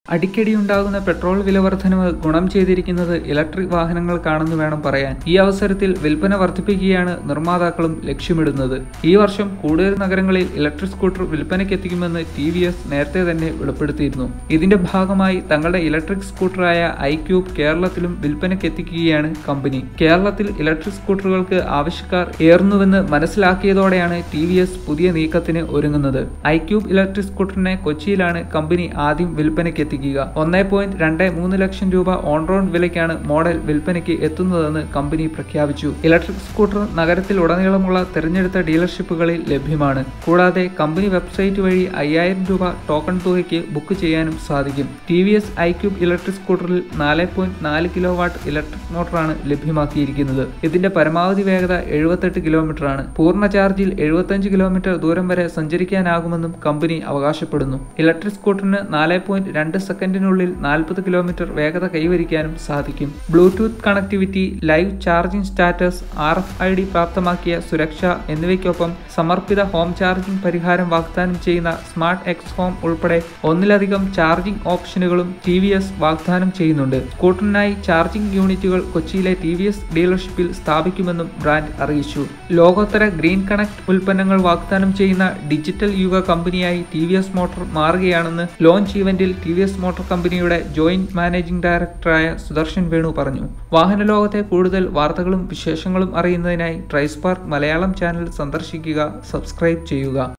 അടിക്കടിയുണ്ടാകുന്ന petrol വില വർധനവ് ഗുണം ചെയ്തിരിക്കുന്നത് ഇലക്ട്രിക് വാഹനങ്ങൾക്കാണെന്ന് വേണം പറയാൻ ഈ അവസരത്തിൽ വിൽപ്പന വർദ്ധിപ്പിക്കുകയാണ് നിർമ്മാതാക്കളും ലക്ഷ്യമിടുന്നത് ഈ വർഷം കൂടുതൽ നഗരങ്ങളിൽ ഇലക്ട്രിക് സ്കൂട്ടർ വിൽപ്പനയ്ക്കെത്തിക്കുമെന്ന് ടി വി എസ് നേരത്തെ തന്നെ വെളിപ്പെടുത്തിയിരുന്നു ഇതിന്റെ ഭാഗമായി തങ്ങളുടെ ഇലക്ട്രിക് സ്കൂട്ടറായ ഐ ക്യൂബ് കേരളത്തിലും വിൽപ്പനയ്ക്കെത്തിക്കുകയാണ് കമ്പനി കേരളത്തിൽ ഇലക്ട്രിക് സ്കൂട്ടറുകൾക്ക് ആവശ്യക്കാർ ഏറുന്നുവെന്ന് മനസ്സിലാക്കിയതോടെയാണ് ടി വി എസ് പുതിയ നീക്കത്തിന് ഒരുങ്ങുന്നത് ഐ ക്യൂബ് ഇലക്ട്രിക് സ്കൂട്ടറിനെ കൊച്ചിയിലാണ് കമ്പനി ആദ്യം വിൽപ്പനയ്ക്കെത്തിക്കുക ഒന്നേ പോയിന്റ് രണ്ട് മൂന്ന് ലക്ഷം രൂപ ഓൺ റോഡ് വിലയ്ക്കാണ് മോഡൽ വിൽപ്പനയ്ക്ക് എത്തുന്നതെന്ന് കമ്പനി പ്രഖ്യാപിച്ചു ഇലക്ട്രിക് സ്കൂട്ടർ നഗരത്തിൽ ഉടനീളമുള്ള തിരഞ്ഞെടുത്ത ഡീലർഷിപ്പുകളിൽ ലഭ്യമാണ് കൂടാതെ കമ്പനി വെബ്സൈറ്റ് വഴി അയ്യായിരം രൂപ ടോക്കൺ തുകയ്ക്ക് ബുക്ക് ചെയ്യാനും സാധിക്കും T V S I cube electric സ്കൂട്ടറിൽ നാല് പോയിന്റ് നാല് കിലോ വാട്ട് ഇലക്ട്രിക് മോട്ടറാണ് ലഭ്യമാക്കിയിരിക്കുന്നത് ഇതിന്റെ പരമാവധി വേഗത എഴുപത്തെട്ട് കിലോമീറ്റർ ആണ് പൂർണ്ണ ചാർജിൽ എഴുപത്തഞ്ച് കിലോമീറ്റർ ദൂരം വരെ സഞ്ചരിക്കാനാകുമെന്നും കമ്പനി അവകാശപ്പെടുന്നു ഇലക്ട്രിക് സ്കൂട്ടറിന് നാല് പോയിന്റ് രണ്ട് സെക്കൻഡിനുള്ളിൽ നാൽപ്പത് കിലോമീറ്റർ വേഗത കൈവരിക്കാനും സാധിക്കും Bluetooth connectivity live charging status R F I D പ്രാപ്തമാക്കിയ സുരക്ഷ എന്നിവയ്ക്കൊപ്പം സമർപ്പിത ഹോം ചാർജിംഗ് പരിഹാരം വാഗ്ദാനം ചെയ്യുന്ന സ്മാർട്ട് എക്സ് ഹോം ഉൾപ്പെടെ ഒന്നിലധികം ചാർജിംഗ് ഓപ്ഷനുകളും ടി വി എസ് വാഗ്ദാനം ചെയ്യുന്നുണ്ട് സ്കൂട്ടറിനായി ചാർജിംഗ് യൂണിറ്റുകൾ കൊച്ചിയിലെ ടി വി എസ് ഡീലർഷിപ്പിൽ സ്ഥാപിക്കുമെന്നും ബ്രാൻഡ് അറിയിച്ചു ലോകോത്തര ഗ്രീൻ കണക്ട് ഉൽപ്പന്നങ്ങൾ വാഗ്ദാനം ചെയ്യുന്ന ഡിജിറ്റൽ യുഗ കമ്പനിയായി ടി വി എസ് മോട്ടോർ മാറുകയാണെന്ന് ലോഞ്ച് ഇവന്റിൽ ടി വി എസ് മോട്ടോർ കമ്പനിയുടെ ജോയിന്റ് മാനേജിംഗ് ഡയറക്ടറായ സുദർശൻ വേണു പറഞ്ഞു വാഹന ലോകത്തെ കൂടുതൽ വാർത്തകളും വിശേഷങ്ങളും അറിയുന്നതിനായി ട്രൈസ്പാർക്ക് മലയാളം ചാനൽ സന്ദർശിക്കുക സബ്സ്ക്രൈബ് ചെയ്യുക